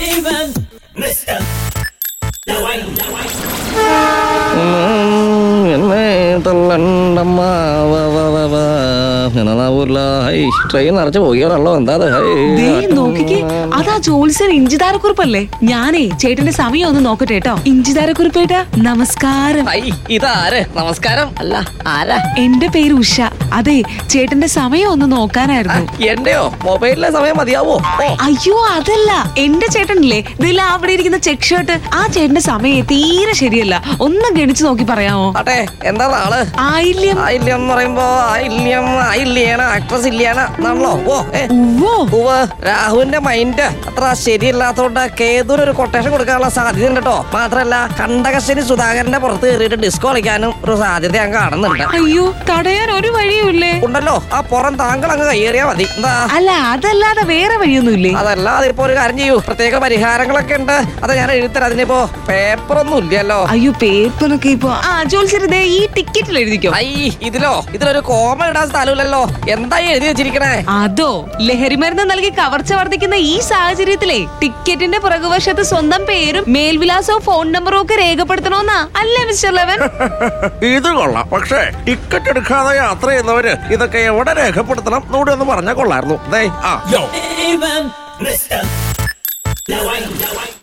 എന്നെ തള്ളണ്ടമ്മ വാ, വാ, വാ, വാ. നന്നാവൂല്ല. ഹൈ, ട്രെയിൻ നിറച്ച് പോവുകയാണല്ലോ എന്താ അത്? ഹൈ. ദേ നോക്കിക്കേ അതാ ജോത്സ്യൻ ഇഞ്ചിതാരക്കുറിപ്പല്ലേ ഞാനേ ചേട്ടന്റെ സമയം ഒന്ന് നോക്കട്ടെ കേട്ടോ ഇഞ്ചിതാരക്കുറിപ്പേട്ടാ നമസ്കാരം ഹൈ, ഇതാര് നമസ്കാരം അല്ല ആരാ എന്റെ പേര് ഉഷ അതെ ചേട്ടന്റെ സമയം ഒന്ന് നോക്കാനായിരുന്നു എന്റെയോ മൊബൈലിലെ സമയം മതിയാവോ ഓ അയ്യോ അതല്ല എന്റെ ചേട്ടനില്ലേ ഇതിൽ അവിടെ ഇരിക്കുന്ന ചെക്ക് ഷർട്ട് ആ ചേട്ടന്റെ സമയം തീരെ ശരിയല്ല ഒന്ന് ഗണിച്ചു നോക്കി പറയാമോ ആട്ടെ എന്താ ആള് ആയില്യം ആയില്യം എന്ന് പറയുമ്പോ ആയില്യം ആയില്യാണ് ആക്ട്രസ് ഇല്യാണ് എന്നാണല്ലോ ഓ ഏ ഉവ്വോ ഉവ്വ് രാഹുവിന്റെ മൈൻഡ് അത്ര ശരിയല്ലാത്തോണ്ട് കേതുവിന് ഒരു കൊട്ടേഷൻ കൊടുക്കാനുള്ള സാധ്യത ഉണ്ട് കേട്ടോ മാത്രല്ല കണ്ടകശനി സുധാകരന്റെ പുറത്ത് കയറിയിട്ട് ഡിസ്കോ കളിക്കാനും ഒരു സാധ്യത ഞാൻ കാണുന്നുണ്ട് അയ്യോ തടയാൻ ഒരു വഴിയുമില്ലേ ഉണ്ടല്ലോ ആ പുറം താങ്കൾ അങ്ങ് കയ്യേറിയാ മതി എന്താ അല്ല അതല്ലാതെ വേറെ വഴിയൊന്നുമില്ലേ അതല്ല അതിപ്പോ ഒരു കാര്യം ചെയ്യൂ പ്രത്യേക പരിഹാരങ്ങളൊക്കെ ഉണ്ട് അത് ഞാൻ എഴുതരാം അതിനിപ്പോ പേപ്പറൊന്നും ഇല്ലല്ലോ അയ്യോ പേപ്പറൊക്കെ ഇപ്പൊ ആ ജോത്സ്യരുടെ ഈ ടിക്കറ്റിൽ എഴുതിക്കോ ഐ ഇതിലോ ഇതിലൊരു കോമ ഇടാൻ സ്ഥലമില്ലല്ലോ എന്തായി എഴുതി വെച്ചിരിക്കണേ അതോ ലഹരിമരുന്ന് നൽകി കവർച്ച വർദ്ധിക്കുന്ന ഈ സാഹചര്യത്തിലെ ടിക്കറ്റിന്റെ പുറകുവശത്ത് സ്വന്തം പേരും മേൽവിലാസവും ഫോൺ നമ്പറും ഒക്കെ രേഖപ്പെടുത്തണമെന്നാ അല്ലേ മിസ്റ്റർ ലെവൻ ഇത് കൊള്ളാം പക്ഷേ ടിക്കറ്റ് എടുക്കാതെ യാത്ര ചെയ്യുന്നവര് ഇതൊക്കെ എവിടെ രേഖപ്പെടുത്തണം എന്നൂടെ ഒന്ന് പറഞ്ഞാൽ കൊള്ളായിരുന്നു ദേ ആ Even Mr.